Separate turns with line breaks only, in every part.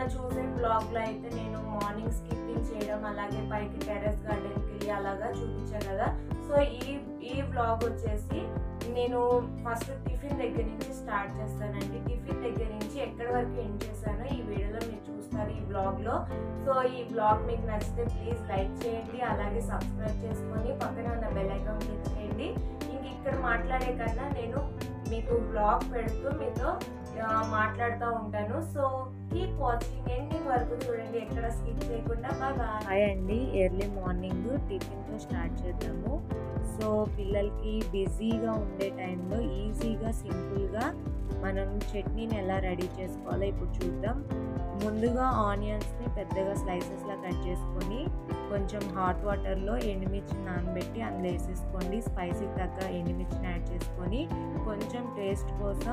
చూసే బ్లాగ్లో అయితే నేను మార్నింగ్ స్కిప్పింగ్ చేయడం అలాగే పైకి టెర్రస్ గార్డెన్కి వెళ్ళి అలాగా చూపించాను కదా సో ఈ ఈ బ్లాగ్ వచ్చేసి నేను ఫస్ట్ టిఫిన్ దగ్గర నుంచి స్టార్ట్ చేస్తానండి టిఫిన్ దగ్గర నుంచి ఎక్కడి వరకు ఎండ్ చేశానో ఈ వీడియోలో మీరు చూస్తారు ఈ బ్లాగ్లో సో ఈ బ్లాగ్ మీకు నచ్చితే ప్లీజ్ లైక్ చేయండి అలాగే సబ్స్క్రైబ్ చేసుకొని పక్కన ఉన్న బెల్ ఐకాన్ క్లిక్ చేయండి ఇంక ఇక్కడ మాట్లాడే కన్నా నేను మీకు బ్లాగ్ పెడుతూ మీతో ఆ, మాట్లాడుతూ ఉంటాను సో కీప్ వాచింగ్ ఎండింగ్ వరకు చూడండి ఎక్కడ స్కిప్ చేయకుండా బాగా హాయ్ అండి ఎర్లీ మార్నింగ్ టిఫిన్తో స్టార్ట్ చేద్దాము సో పిల్లలకి బిజీగా ఉండే టైంలో ఈజీగా సింపుల్గా మనం చట్నీని ఎలా రెడీ చేసుకోవాలో ఇప్పుడు చూద్దాం ముందుగా ఆనియన్స్ని పెద్దగా స్లైసెస్లా కట్ చేసుకొని కొంచెం హాట్ వాటర్లో ఎండుమిర్చి నానబెట్టి అందులో వేసేసుకోండి స్పైసీకి తగ్గ ఎండుమిర్చిని యాడ్ చేసుకొని కొంచెం టేస్ట్ కోసం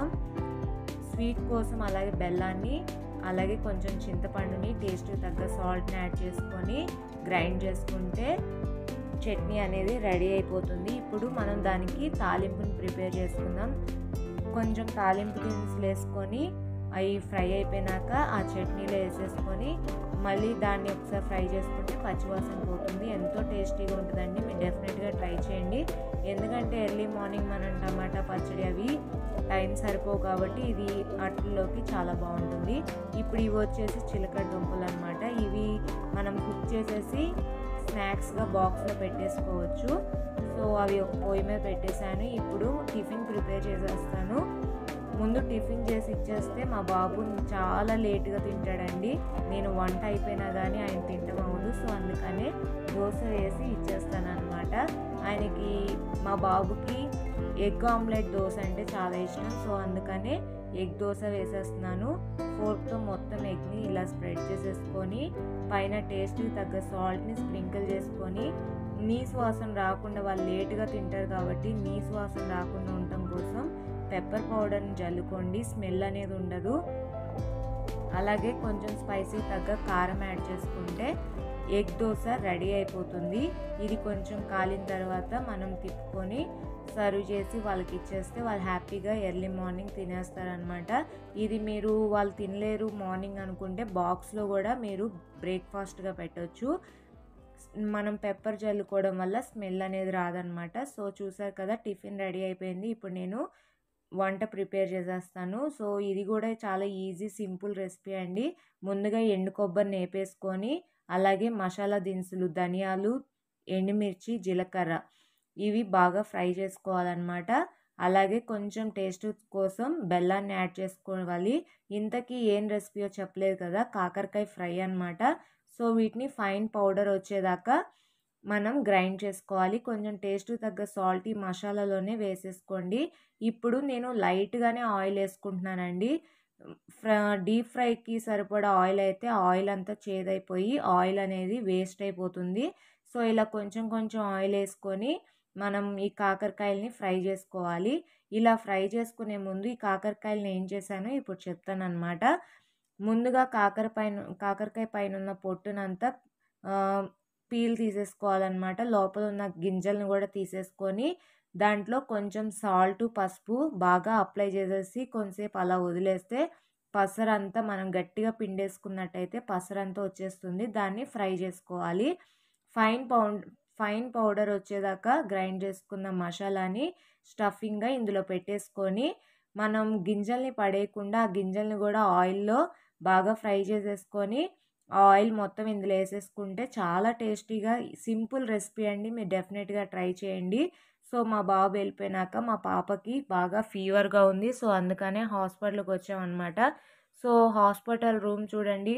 స్వీట్ కోసం అలాగే బెల్లాన్ని అలాగే కొంచెం చింతపండుని టేస్ట్కి తగ్గ సాల్ట్ని యాడ్ చేసుకొని గ్రైండ్ చేసుకుంటే చట్నీ అనేది రెడీ అయిపోతుంది ఇప్పుడు మనం దానికి తాలింపుని ప్రిపేర్ చేసుకుందాం కొంచెం తాలింపు దినుసులు వేసుకొని అవి ఫ్రై అయిపోయినాక ఆ చట్నీలో వేసేసుకొని మళ్ళీ దాన్ని ఒకసారి ఫ్రై చేసుకుంటే పచ్చివాసన పోతుంది ఎంతో టేస్టీగా ఉంటుందండి మీరు డెఫినెట్గా ట్రై చేయండి ఎందుకంటే ఎర్లీ మార్నింగ్ మనం టమాటా పచ్చడి అవి టైం సరిపోవు కాబట్టి ఇది అట్లలోకి చాలా బాగుంటుంది ఇప్పుడు ఇవి వచ్చేసి చిలకడ దుంపలు అనమాట ఇవి మనం కుక్ చేసేసి స్నాక్స్గా బాక్స్లో పెట్టేసుకోవచ్చు సో అవి ఒక పొయ్యి మీద పెట్టేశాను ఇప్పుడు టిఫిన్ ప్రిపేర్ చేసేస్తాను ముందు టిఫిన్ చేసి ఇచ్చేస్తే మా బాబు చాలా లేట్గా తింటాడండి నేను వంట అయిపోయినా కానీ ఆయన తింటాం అవ్వదు సో అందుకనే దోశ వేసి ఇచ్చేస్తాను అనమాట ఆయనకి మా బాబుకి ఎగ్ ఆమ్లెట్ దోశ అంటే చాలా ఇష్టం సో అందుకనే ఎగ్ దోశ వేసేస్తున్నాను ఫోర్క్తో మొత్తం ఎగ్ని ఇలా స్ప్రెడ్ చేసేసుకొని పైన టేస్ట్కి తగ్గ సాల్ట్ని స్ప్రింకిల్ చేసుకొని నీసు వాసన రాకుండా వాళ్ళు లేట్గా తింటారు కాబట్టి నీసు వాసన రాకుండా ఉండటం కోసం పెప్పర్ పౌడర్ని జల్లుకోండి స్మెల్ అనేది ఉండదు అలాగే కొంచెం స్పైసీ తగ్గ కారం యాడ్ చేసుకుంటే ఎగ్ దోశ రెడీ అయిపోతుంది ఇది కొంచెం కాలిన తర్వాత మనం తిప్పుకొని సర్వ్ చేసి వాళ్ళకి ఇచ్చేస్తే వాళ్ళు హ్యాపీగా ఎర్లీ మార్నింగ్ తినేస్తారనమాట ఇది మీరు వాళ్ళు తినలేరు మార్నింగ్ అనుకుంటే బాక్స్లో కూడా మీరు బ్రేక్ఫాస్ట్గా పెట్టొచ్చు మనం పెప్పర్ జల్లుకోవడం వల్ల స్మెల్ అనేది రాదనమాట సో చూసారు కదా టిఫిన్ రెడీ అయిపోయింది ఇప్పుడు నేను వంట ప్రిపేర్ చేసేస్తాను సో ఇది కూడా చాలా ఈజీ సింపుల్ రెసిపీ అండి ముందుగా ఎండు కొబ్బరి నేపేసుకొని అలాగే మసాలా దినుసులు ధనియాలు ఎండుమిర్చి జీలకర్ర ఇవి బాగా ఫ్రై చేసుకోవాలన్నమాట అలాగే కొంచెం టేస్ట్ కోసం బెల్లాన్ని యాడ్ చేసుకోవాలి ఇంతకీ ఏం రెసిపీయో చెప్పలేదు కదా కాకరకాయ ఫ్రై అనమాట సో వీటిని ఫైన్ పౌడర్ వచ్చేదాకా మనం గ్రైండ్ చేసుకోవాలి కొంచెం టేస్ట్ తగ్గ సాల్ట్ ఈ మసాలాలోనే వేసేసుకోండి ఇప్పుడు నేను లైట్గానే ఆయిల్ వేసుకుంటున్నానండి ఫ్ర డీప్ ఫ్రైకి సరిపడా ఆయిల్ అయితే ఆయిల్ అంతా చేదైపోయి ఆయిల్ అనేది వేస్ట్ అయిపోతుంది సో ఇలా కొంచెం కొంచెం ఆయిల్ వేసుకొని మనం ఈ కాకరకాయలని ఫ్రై చేసుకోవాలి ఇలా ఫ్రై చేసుకునే ముందు ఈ కాకరకాయలని ఏం చేశానో ఇప్పుడు చెప్తానమాట ముందుగా కాకర పైన కాకరకాయ పైన ఉన్న పొట్టునంతా పీల్ తీసేసుకోవాలన్నమాట లోపల ఉన్న గింజలను కూడా తీసేసుకొని దాంట్లో కొంచెం సాల్ట్ పసుపు బాగా అప్లై చేసేసి కొంతసేపు అలా వదిలేస్తే పసరంతా మనం గట్టిగా పిండేసుకున్నట్టయితే పసరంతా వచ్చేస్తుంది దాన్ని ఫ్రై చేసుకోవాలి ఫైన్ పౌండ్ ఫైన్ పౌడర్ వచ్చేదాకా గ్రైండ్ చేసుకున్న మసాలాని స్టఫింగ్గా ఇందులో పెట్టేసుకొని మనం గింజల్ని పడేయకుండా ఆ గింజల్ని కూడా ఆయిల్లో బాగా ఫ్రై చేసేసుకొని ఆయిల్ మొత్తం ఇందులో వేసేసుకుంటే చాలా టేస్టీగా సింపుల్ రెసిపీ అండి మీరు డెఫినెట్గా ట్రై చేయండి సో మా బాబు వెళ్ళిపోయినాక మా పాపకి బాగా ఫీవర్గా ఉంది సో అందుకనే హాస్పిటల్కి వచ్చామన్నమాట సో హాస్పిటల్ రూమ్ చూడండి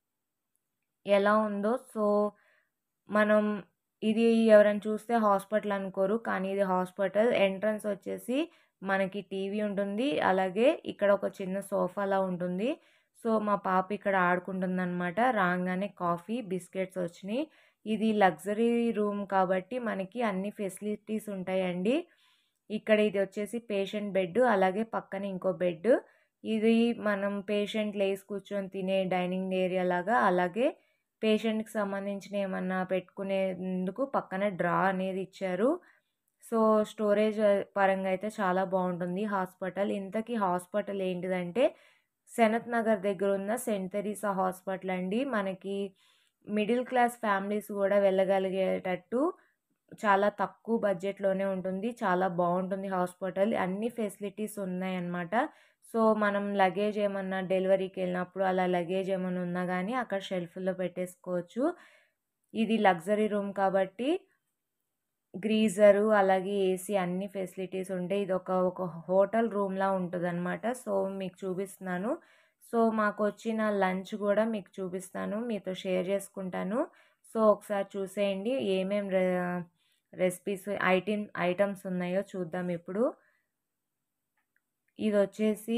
ఎలా ఉందో సో మనం ఇది ఎవరైనా చూస్తే హాస్పిటల్ అనుకోరు కానీ ఇది హాస్పిటల్ ఎంట్రన్స్ వచ్చేసి మనకి టీవీ ఉంటుంది అలాగే ఇక్కడ ఒక చిన్న సోఫాలా ఉంటుంది సో మా పాప ఇక్కడ ఆడుకుంటుందన్నమాట రాగానే కాఫీ బిస్కెట్స్ వచ్చినాయి ఇది లగ్జరీ రూమ్ కాబట్టి మనకి అన్ని ఫెసిలిటీస్ ఉంటాయండి ఇక్కడ ఇది వచ్చేసి పేషెంట్ బెడ్ అలాగే పక్కన ఇంకో బెడ్ ఇది మనం పేషెంట్ లేసి కూర్చొని తినే డైనింగ్ ఏరియా లాగా అలాగే పేషెంట్కి సంబంధించిన ఏమన్నా పెట్టుకునేందుకు పక్కన డ్రా అనేది ఇచ్చారు సో స్టోరేజ్ పరంగా అయితే చాలా బాగుంటుంది హాస్పిటల్ ఇంతకీ హాస్పిటల్ ఏంటిదంటే సెనత్ నగర్ దగ్గర ఉన్న సెయింట్ తెరీసా హాస్పిటల్ అండి మనకి మిడిల్ క్లాస్ ఫ్యామిలీస్ కూడా వెళ్ళగలిగేటట్టు చాలా తక్కువ బడ్జెట్లోనే ఉంటుంది చాలా బాగుంటుంది హాస్పిటల్ అన్ని ఫెసిలిటీస్ ఉన్నాయన్నమాట సో మనం లగేజ్ ఏమన్నా డెలివరీకి వెళ్ళినప్పుడు అలా లగేజ్ ఏమైనా ఉన్నా కానీ అక్కడ షెల్ఫ్లో పెట్టేసుకోవచ్చు ఇది లగ్జరీ రూమ్ కాబట్టి గ్రీజరు అలాగే ఏసీ అన్ని ఫెసిలిటీస్ ఉంటాయి ఇది ఒక ఒక హోటల్ రూమ్లా ఉంటుంది అనమాట సో మీకు చూపిస్తున్నాను సో మాకు వచ్చిన లంచ్ కూడా మీకు చూపిస్తాను మీతో షేర్ చేసుకుంటాను సో ఒకసారి చూసేయండి ఏమేం రెసిపీస్ ఐటమ్ ఐటమ్స్ ఉన్నాయో చూద్దాం ఇప్పుడు ఇది వచ్చేసి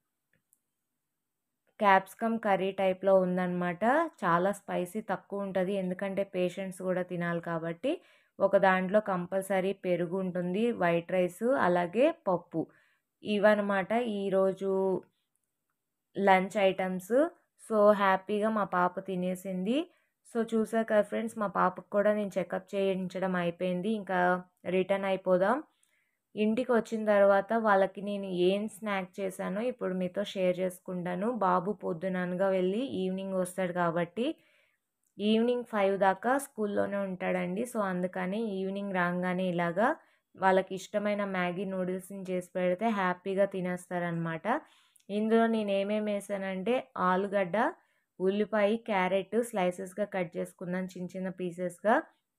క్యాప్సికమ్ కర్రీ టైప్లో ఉందన్నమాట చాలా స్పైసీ తక్కువ ఉంటుంది ఎందుకంటే పేషెంట్స్ కూడా తినాలి కాబట్టి ఒక దాంట్లో కంపల్సరీ పెరుగు ఉంటుంది వైట్ రైస్ అలాగే పప్పు ఇవన్నమాట ఈరోజు లంచ్ ఐటమ్స్ సో హ్యాపీగా మా పాప తినేసింది సో చూసారు కదా ఫ్రెండ్స్ మా పాపకు కూడా నేను చెకప్ చేయించడం అయిపోయింది ఇంకా రిటర్న్ అయిపోదాం ఇంటికి వచ్చిన తర్వాత వాళ్ళకి నేను ఏం స్నాక్ చేశానో ఇప్పుడు మీతో షేర్ చేసుకుంటాను బాబు పొద్దుననగా వెళ్ళి ఈవినింగ్ వస్తాడు కాబట్టి ఈవినింగ్ ఫైవ్ దాకా స్కూల్లోనే ఉంటాడండి సో అందుకని ఈవినింగ్ రాగానే ఇలాగా వాళ్ళకి ఇష్టమైన మ్యాగీ నూడిల్స్ని చేసి పెడితే హ్యాపీగా తినేస్తారనమాట ఇందులో నేను ఏమేమి వేసానంటే ఆలుగడ్డ ఉల్లిపాయ క్యారెట్ స్లైసెస్గా కట్ చేసుకున్నాను చిన్న చిన్న పీసెస్గా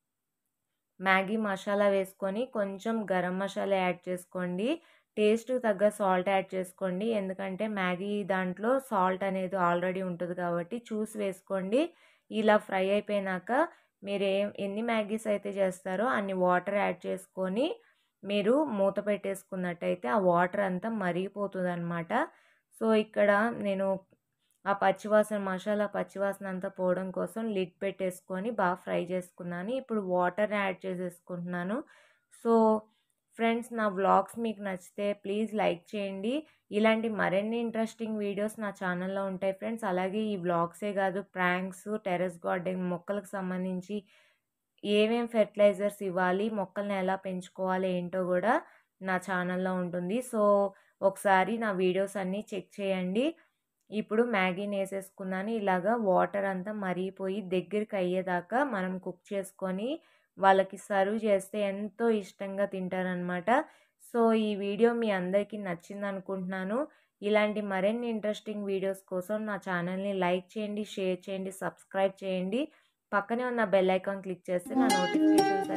మ్యాగీ మసాలా వేసుకొని కొంచెం గరం మసాలా యాడ్ చేసుకోండి టేస్ట్ తగ్గ సాల్ట్ యాడ్ చేసుకోండి ఎందుకంటే మ్యాగీ దాంట్లో సాల్ట్ అనేది ఆల్రెడీ ఉంటుంది కాబట్టి చూసి వేసుకోండి ఇలా ఫ్రై అయిపోయినాక మీరు ఏం ఎన్ని మ్యాగీస్ అయితే చేస్తారో అన్ని వాటర్ యాడ్ చేసుకొని మీరు మూత పెట్టేసుకున్నట్టయితే ఆ వాటర్ అంతా మరిగిపోతుంది అనమాట సో ఇక్కడ నేను ఆ పచ్చివాసన మసాలా పచ్చివాసన అంతా పోవడం కోసం లిడ్ పెట్టేసుకొని బాగా ఫ్రై చేసుకున్నాను ఇప్పుడు వాటర్ యాడ్ చేసేసుకుంటున్నాను సో ఫ్రెండ్స్ నా వ్లాగ్స్ మీకు నచ్చితే ప్లీజ్ లైక్ చేయండి ఇలాంటి మరిన్ని ఇంట్రెస్టింగ్ వీడియోస్ నా ఛానల్లో ఉంటాయి ఫ్రెండ్స్ అలాగే ఈ వ్లాగ్సే కాదు ప్రాంక్స్ టెరెస్ గార్డెన్ మొక్కలకు సంబంధించి ఏమేం ఫెర్టిలైజర్స్ ఇవ్వాలి మొక్కల్ని ఎలా పెంచుకోవాలి ఏంటో కూడా నా ఛానల్లో ఉంటుంది సో ఒకసారి నా వీడియోస్ అన్నీ చెక్ చేయండి ఇప్పుడు మ్యాగీని వేసేసుకున్నాను ఇలాగా వాటర్ అంతా మరిగిపోయి దగ్గరికి అయ్యేదాకా మనం కుక్ చేసుకొని వాళ్ళకి సర్వ్ చేస్తే ఎంతో ఇష్టంగా తింటారనమాట సో ఈ వీడియో మీ అందరికీ నచ్చింది అనుకుంటున్నాను ఇలాంటి మరిన్ని ఇంట్రెస్టింగ్ వీడియోస్ కోసం నా ఛానల్ని లైక్ చేయండి షేర్ చేయండి సబ్స్క్రైబ్ చేయండి పక్కనే ఉన్న బెల్ ఐకాన్ క్లిక్ చేస్తే నా నోటిఫికేషన్స్